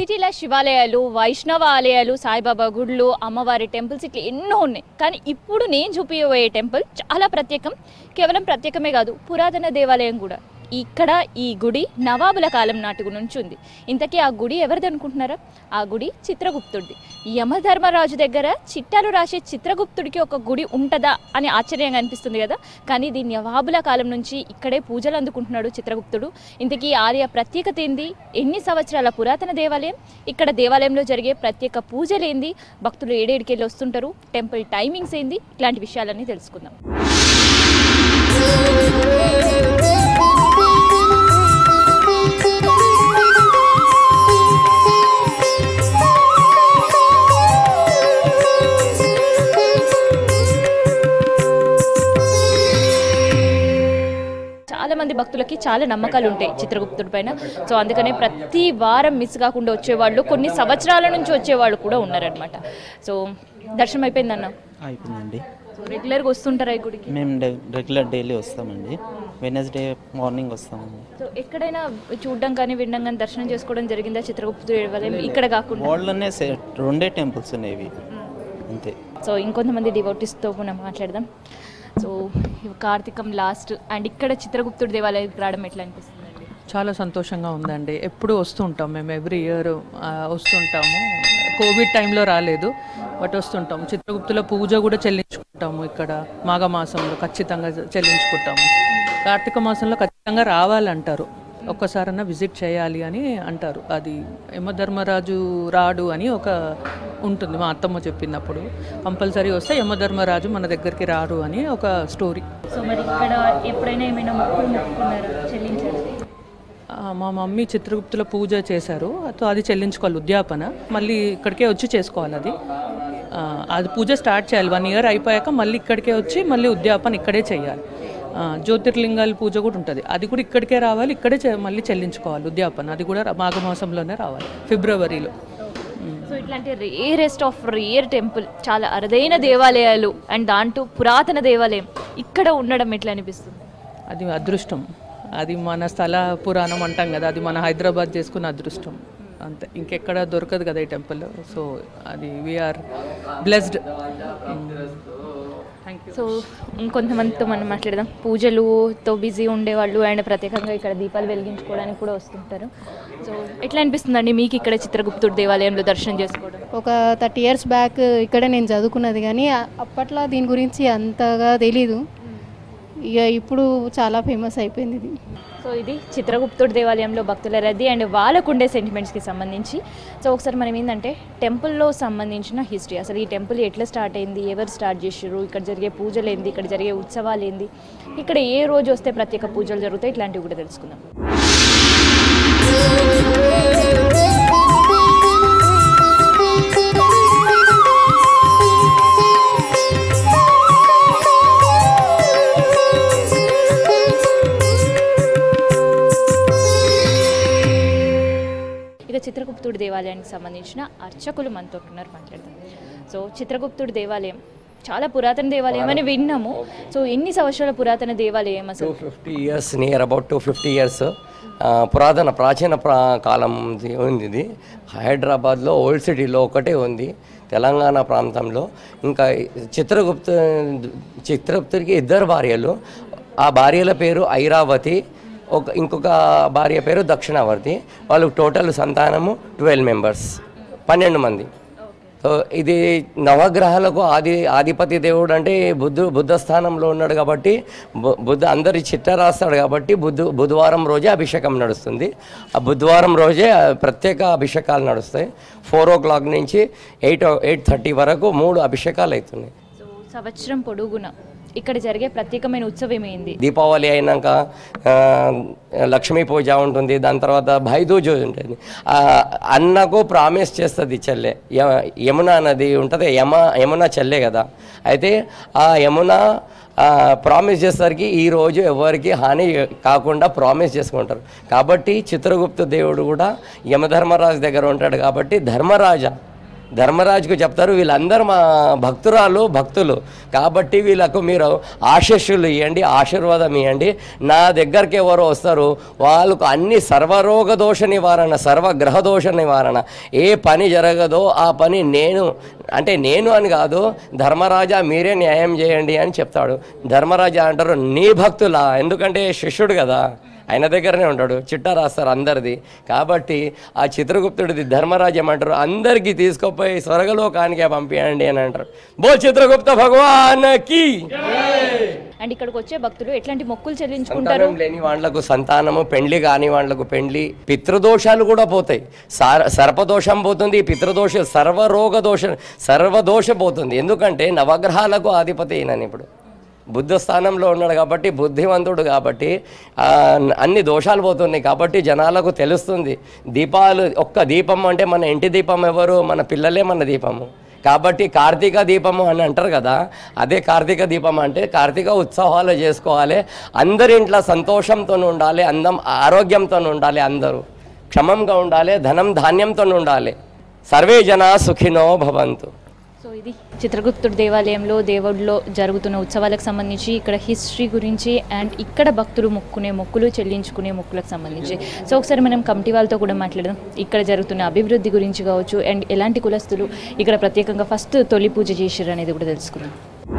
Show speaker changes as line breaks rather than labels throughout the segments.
సిటీల శివాలయాలు వైష్ణవ ఆలయాలు సాయిబాబా గుళ్ళు అమ్మవారి టెంపుల్స్ ఇట్లా ఎన్నో ఉన్నాయి కానీ ఇప్పుడు నేను చూపించబోయే టెంపుల్ చాలా ప్రత్యేకం కేవలం ప్రత్యేకమే కాదు పురాతన దేవాలయం కూడా ఇక్కడ ఈ గుడి నవాబుల కాలం నాటి నుంచి ఉంది ఇంతకీ ఆ గుడి ఎవరిది అనుకుంటున్నారా ఆ గుడి చిత్రగుప్తుడిది యమధర్మరాజు దగ్గర చిట్టాలు రాసే చిత్రగుప్తుడికి ఒక గుడి ఉంటుందా అని ఆశ్చర్యంగా అనిపిస్తుంది కదా కానీ దీని నవాబుల కాలం నుంచి ఇక్కడే పూజలు అందుకుంటున్నాడు చిత్రగుప్తుడు ఇంతకీ ఆలయ ప్రత్యేకత ఏంది ఎన్ని సంవత్సరాల పురాతన దేవాలయం ఇక్కడ దేవాలయంలో జరిగే ప్రత్యేక పూజలు ఏంది భక్తులు ఏడేడికి వెళ్ళి వస్తుంటారు టెంపుల్ టైమింగ్స్ ఏంది ఇట్లాంటి విషయాలన్నీ తెలుసుకుందాం చాలా మంది భక్తులకి చాలా నమ్మకాలు ఉంటాయి చిత్రగుప్తుడి పైన సో అందుకనే ప్రతి వారం మిస్ కాకుండా వచ్చేవాళ్ళు కొన్ని సంవత్సరాల నుంచి వచ్చేవాళ్ళు కూడా ఉన్నారనమాట సో దర్శనం అయిపోయిందన్న
అయిపోయిందండి
సో రెగ్యులర్గా వస్తుంటారా ఈ గుడికి
మేము డె- రెగ్యులర్ డైలీ వస్తామండి వెనస్డే మార్నింగ్ వస్తామండి
సో ఎక్కడైనా చూడడం కానీ వినడం కానీ దర్శనం చేసుకోవడం జరిగిందా చిత్రగుప్తుడి దేవాలయం ఇక్కడ కాకుండా
వరల్డ్లోనే సే- రెండే టెంపుల్స్ ఉన్నాయి ఇవి అంతే
సో ఇంకొంతమంది డివోటీస్తో మనం మాట్లాడదాం సో ఇవి కార్తీకం లాస్ట్ అండ్ ఇక్కడ చిత్రగుప్తుడి దేవాలయానికి రావడం ఎట్లా అనిపిస్తుందండి
చాలా సంతోషంగా ఉందండి ఎప్పుడు వస్తుంటాం మేము ఎవ్రీ ఇయర్ వస్తుంటాము కోవిడ్ టైంలో రాలేదు బట్ వస్తుంటాం చిత్రగుప్తుల పూజ కూడా చెల్లించుకుంటాము ఇక్కడ మాఘమాసంలో ఖచ్చితంగా చెల్లించుకుంటాము కార్తీక మాసంలో ఖచ్చితంగా రావాలంటారు ఒక్కసారన్నా విజిట్ చేయాలి అని అంటారు అది యమధర్మరాజు రాడు అని ఒక ఉంటుంది మా అత్తమ్మ చెప్పినప్పుడు కంపల్సరీ వస్తే యమధర్మరాజు మన దగ్గరికి రాడు అని ఒక స్టోరీ
సో మరి ఇక్కడ ఎప్పుడైనా ఏమైనా మొక్కులు మొక్కుకున్నారా చెల్లించారు
ఆ, మా మమ్మీ చిత్రగుప్తుల పూజ చేశారు సో అది చెల్లించుకోవాలి ఉద్యాపన మళ్ళీ ఇక్కడికే వచ్చి చేసుకోవాలి అది ఆ, అది పూజ స్టార్ట్ చేయాలి వన్ ఇయర్ అయిపోయాక మళ్ళీ ఇక్కడికే వచ్చి మళ్ళీ ఉద్యాపన ఇక్కడే చేయాలి ఆ, జ్యోతిర్లింగాల పూజ కూడా ఉంటుంది అది కూడా ఇక్కడికే రావాలి ఇక్కడే చే- మళ్ళీ చెల్లించుకోవాలి ఉద్యాపన అది కూడా మాఘమాసంలోనే రావాలి ఫిబ్రవరిలో ఉమ్.
సో ఇట్లాంటి రేరెస్ట్ ఆఫ్ రేర్ టెంపుల్ చాలా అరుదైన దేవాలయాలు అండ్ దాంట్లో పురాతన దేవాలయం ఇక్కడ ఉండడం ఎట్లా అనిపిస్తుంది
అది అదృష్టం అది మన స్థల పురాణం అంటాం కదా అది మన హైదరాబాద్ చేసుకున్న అదృష్టం అంతే ఇంకెక్కడ దొరకదు కదా ఈ టెంపుల్ సో అది we are blessed thank you
so ఇంకొంతమందితో మనం మాట్లాడదాం పూజలుతో బిజీ ఉండేవాళ్ళు అండ్ ప్రత్యేకంగా ఇక్కడ దీపాలు వెలిగించుకోవడానికి కూడా వస్తుంటారు సో ఎట్లా అనిపిస్తుందండి మీకు ఇక్కడ చిత్రగుప్తుడి దేవాలయంలో దర్శనం చేసుకోవడం
ఒక థర్టీ ఇయర్స్ బ్యాక్ ఇక్కడే నేను చదువుకున్నది కానీ ఆ- అప్పట్లో దీని గురించి అంతగా తెలీదు ఇక ఇప్పుడు చాలా ఫేమస్ అయిపోయింది ఇది
సో ఇది చిత్రగుప్తుడి దేవాలయంలో భక్తుల రద్దీ అండ్ వాళ్ళకు ఉండే సెంటిమెంట్స్కి సంబంధించి సో ఒకసారి మనం ఏంటంటే టెంపుల్లో సంబంధించిన హిస్టరీ అసలు ఈ టెంపుల్ ఎట్లా స్టార్ట్ అయింది ఎవరు స్టార్ట్ చేసారు ఇక్కడ జరిగే పూజలు ఏంది ఇక్కడ జరిగే ఉత్సవాలు ఏంది ఇక్కడ ఏ రోజు వస్తే ప్రత్యేక పూజలు జరుగుతాయి ఇట్లాంటివి కూడా తెలుసుకుందాం ఇక చిత్రగుప్తుడి దేవాలయానికి సంబంధించిన అర్చకులు మనతో ఉన్నారు మాట్లాడదాం సో చిత్రగుప్తుడి దేవాలయం చాలా పురాతన దేవాలయం అని విన్నాము సో ఎన్ని సంవత్సరాల పురాతన దేవాలయం
టూ
అసలు
fifty years near about two fifty years పురాతన ప్రాచీన ప్రా కాలం ఉంది ఇది హైదరాబాద్లో ఓల్డ్ సిటీలో ఒకటే ఉంది తెలంగాణ ప్రాంతంలో ఇంకా చిత్రగుప్త చిత్రగుప్తుడికి ఇద్దరు భార్యలు ఆ భార్యల పేరు ఐరావతి ఒక ఇంకొక భార్య పేరు దక్షిణావర్తి వాళ్ళు టోటల్ సంతానము ట్వెల్వ్ మెంబర్స్ పన్నెండు మంది సో ఇది నవగ్రహాలకు ఆది ఆధిపతి దేవుడు అంటే బుద్ధు బుద్ధ స్థానంలో ఉన్నాడు కాబట్టి బు- బుద్ధ అందరి చిట్ట రాస్తాడు కాబట్టి బుద్ధు బుధవారం రోజే అభిషేకం నడుస్తుంది ఆ బుధవారం రోజే ఆ ప్రత్యేక అభిషేకాలు నడుస్తాయి ఫోర్ ఓ క్లాక్ నుంచి ఎయిట్ ఎయిట్ థర్టీ వరకు మూడు అభిషేకాలు అవుతున్నాయి
సో సంవత్సరం పొడుగున ఇక్కడ జరిగే ప్రత్యేకమైన ఉత్సవం ఏంది
దీపావళి అయినాక ఆ, లక్ష్మీ పూజ ఉంటుంది దాని తర్వాత భైదూజ్ ఉంటుంది ఆ, అన్నకు ప్రామిస్ చేస్తుంది చెల్లె య- యమున నది ఉంటుంది యమ యమున చెల్లె కదా అయితే ఆ యమున ప్రామిస్ చేసేసరికి ఈ రోజు ఎవరికి హాని కాకుండా ప్రామిస్ చేసుకుంటారు కాబట్టి చిత్రగుప్త దేవుడు కూడా యమధర్మరాజు దగ్గర ఉంటాడు కాబట్టి ధర్మరాజ ధర్మరాజుకు చెప్తారు వీళ్ళందరూ మా భక్తురాలు భక్తులు కాబట్టి వీళ్ళకు మీరు ఆశస్సులు ఇవ్వండి ఆశీర్వాదం ఇవ్వండి నా దగ్గరికి ఎవరు వస్తారు వాళ్ళకు అన్ని సర్వరోగ దోష నివారణ సర్వగ్రహ దోష నివారణ ఏ పని జరగదో ఆ పని నేను అంటే నేను అని కాదు ధర్మరాజా మీరే న్యాయం చేయండి అని చెప్తాడు ధర్మరాజా అంటారు నీ భక్తులా ఎందుకంటే శిష్యుడు కదా ఆయన దగ్గరనే ఉంటాడు చిట్టా రాస్తారు అందరిది కాబట్టి ఆ చిత్రగుప్తుడిది ధర్మరాజు ఏమంటారు అందరికీ తీసుకుపోయి స్వర్గలోకానికే పంపించండి అని అంటారు బో చిత్రగుప్త భగవాన్కి
అండ్ ఇక్కడికి వచ్చే భక్తులు ఎట్లాంటి మొక్కులు చెల్లించుకుంటారు
సంతానం లేని వాళ్ళకు సంతానము పెండ్లి కాని వాళ్ళకు పెండ్లి పితృదోషాలు కూడా పోతాయి సార- సర్పదోషం పోతుంది పితృదోష సర్వరోగ దోష సర్వదోష పోతుంది ఎందుకంటే నవగ్రహాలకు ఆధిపతి ఈయనని ఇప్పుడు బుద్ధ స్థానంలో ఉన్నాడు కాబట్టి బుద్ధివంతుడు కాబట్టి ఆ, అన్ని దోషాలు పోతున్నాయి కాబట్టి జనాలకు తెలుస్తుంది దీపాలు ఒక్క దీపం అంటే మన ఇంటి దీపం ఎవరు మన పిల్లలే మన దీపము కాబట్టి కార్తీక దీపము అని అంటారు కదా అదే కార్తీక దీపం అంటే కార్తీక ఉత్సవాలు చేసుకోవాలి అందరి ఇంట్లో సంతోషంతో ఉండాలి అందం ఆరోగ్యంతో ఉండాలి అందరూ క్షమంగా ఉండాలి ధనం ధాన్యంతో ఉండాలి సర్వే జనా సుఖినో భవంతు
సో ఇది చిత్రగుప్తుడి దేవాలయంలో దేవుడిలో జరుగుతున్న ఉత్సవాలకు సంబంధించి ఇక్కడ హిస్టరీ గురించి అండ్ ఇక్కడ భక్తులు మొక్కునే మొక్కులు చెల్లించుకునే మొక్కులకు సంబంధించి సో ఒకసారి మనం కమిటీ వాళ్ళతో కూడా మాట్లాడదాం ఇక్కడ జరుగుతున్న అభివృద్ధి గురించి కావచ్చు అండ్ ఎలాంటి కులస్తులు ఇక్కడ ప్రత్యేకంగా ఫస్ట్ తొలి పూజ చేసిర్రు అనేది కూడా తెలుసుకుందాం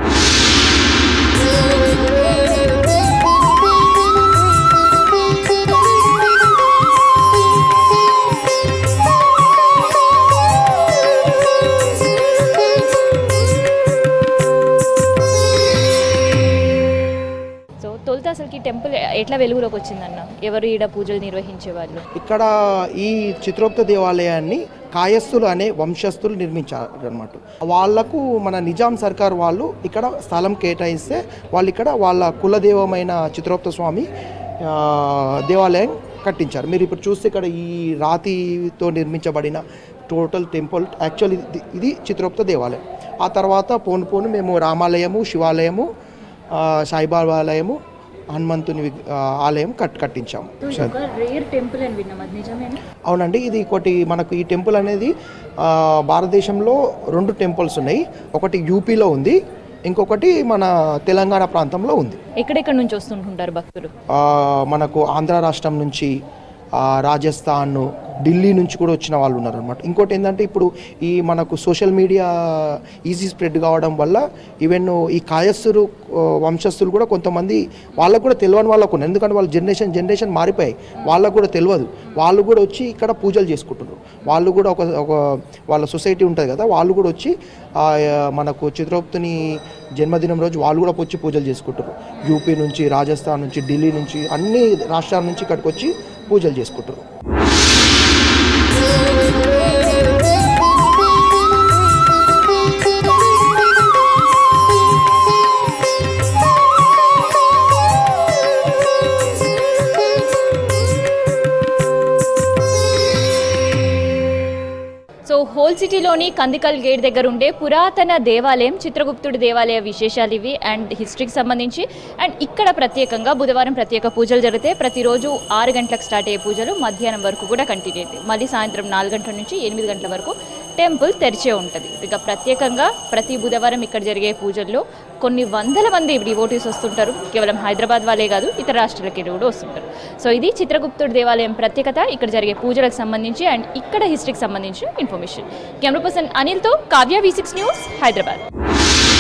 సో తొలుత అసలుకి టెంపుల్ ఎట్లా వెలుగులోకి వచ్చిందన్న ఎవరు ఈడ పూజలు నిర్వహించే వాళ్ళు
ఇక్కడ ఈ చిత్రోక్త దేవాలయాన్ని కాయస్థులు అనే వంశస్థులు నిర్మించారు అనమాట వాళ్లకు మన నిజాం సర్కార్ వాళ్ళు ఇక్కడ స్థలం కేటాయిస్తే వాళ్ళు ఇక్కడ వాళ్ళ కులదేవమైన చిత్రోక్త స్వామి ఆ, దేవాలయం కట్టించారు మీరు ఇప్పుడు చూస్తే ఇక్కడ ఈ రాతితో నిర్మించబడిన టోటల్ టెంపుల్ యాక్చువల్ ఇది ఇది చిత్రోక్త దేవాలయం ఆ తర్వాత పోను పోను మేము రామాలయము శివాలయము ఆ, సాయిబాబా ఆలయము హనుమంతుని విగ్- ఆ, ఆలయం కట్ కట్టించాము
రేర్ టెంపుల్ అని విన్నాం అది నిజమేనా
అవునండి ఇది ఒకటి మనకు ఈ టెంపుల్ అనేది ఆ, భారతదేశంలో రెండు టెంపుల్స్ ఉన్నాయి ఒకటి యూపీలో ఉంది ఇంకొకటి మన తెలంగాణ ప్రాంతంలో ఉంది
ఎక్కడెక్కడ నుంచి వస్తుంటుంటారు భక్తులు
ఆ, మనకు ఆంధ్ర రాష్ట్రం నుంచి ఆ, రాజస్థాన్ ఢిల్లీ నుంచి కూడా వచ్చిన వాళ్ళు ఉన్నారు అనమాట ఇంకోటి ఏంటంటే ఇప్పుడు ఈ మనకు సోషల్ మీడియా ఈజీ స్ప్రెడ్ కావడం వల్ల ఈవెన్ ఈ కాయస్థులు ఆ, వంశస్థులు కూడా కొంతమంది వాళ్ళకు కూడా తెలియని వాళ్ళకు ఉన్నారు ఎందుకంటే వాళ్ళ జనరేషన్ జనరేషన్ మారిపోయాయి వాళ్ళకు కూడా తెలియదు వాళ్ళు కూడా వచ్చి ఇక్కడ పూజలు చేసుకుంటున్నారు వాళ్ళు కూడా ఒక ఒక వాళ్ళ సొసైటీ ఉంటుంది కదా వాళ్ళు కూడా వచ్చి ఆ, మనకు చిత్రగుప్తుని జన్మదినం రోజు వాళ్ళు కూడా వచ్చి పూజలు చేసుకుంటారు యూపీ నుంచి రాజస్థాన్ నుంచి ఢిల్లీ నుంచి అన్ని రాష్ట్రాల నుంచి ఇక్కడికి వచ్చి పూజలు చేసుకుంటారు
సో హోల్ సిటీలోని కందికల్ గేట్ దగ్గర ఉండే పురాతన దేవాలయం చిత్రగుప్తుడి దేవాలయ విశేషాలు ఇవి అండ్ హిస్టరీకి సంబంధించి అండ్ ఇక్కడ ప్రత్యేకంగా బుధవారం ప్రత్యేక పూజలు జరిగితే ప్రతిరోజు ఆరు గంటలకు స్టార్ట్ అయ్యే పూజలు మధ్యాహ్నం వరకు కూడా కంటిన్యూ అవుతాయి మళ్ళీ సాయంత్రం నాలుగు గంటల నుంచి ఎనిమిది గంటల వరకు టెంపుల్ తెరిచే ఉంటుంది ఇక ప్రత్యేకంగా ప్రతి బుధవారం ఇక్కడ జరిగే పూజల్లో కొన్ని వందల మంది డివోటీస్ వస్తుంటారు కేవలం హైదరాబాద్ వాళ్ళే కాదు ఇతర రాష్ట్రాలకి కూడా వస్తుంటారు సో ఇది చిత్రగుప్తుడి దేవాలయం ప్రత్యేకత ఇక్కడ జరిగే పూజలకు సంబంధించి అండ్ ఇక్కడ హిస్టరీకి సంబంధించిన ఇన్ఫర్మేషన్ కెమెరా పర్సన్ అనిల్తో Kavya V six news Hyderabad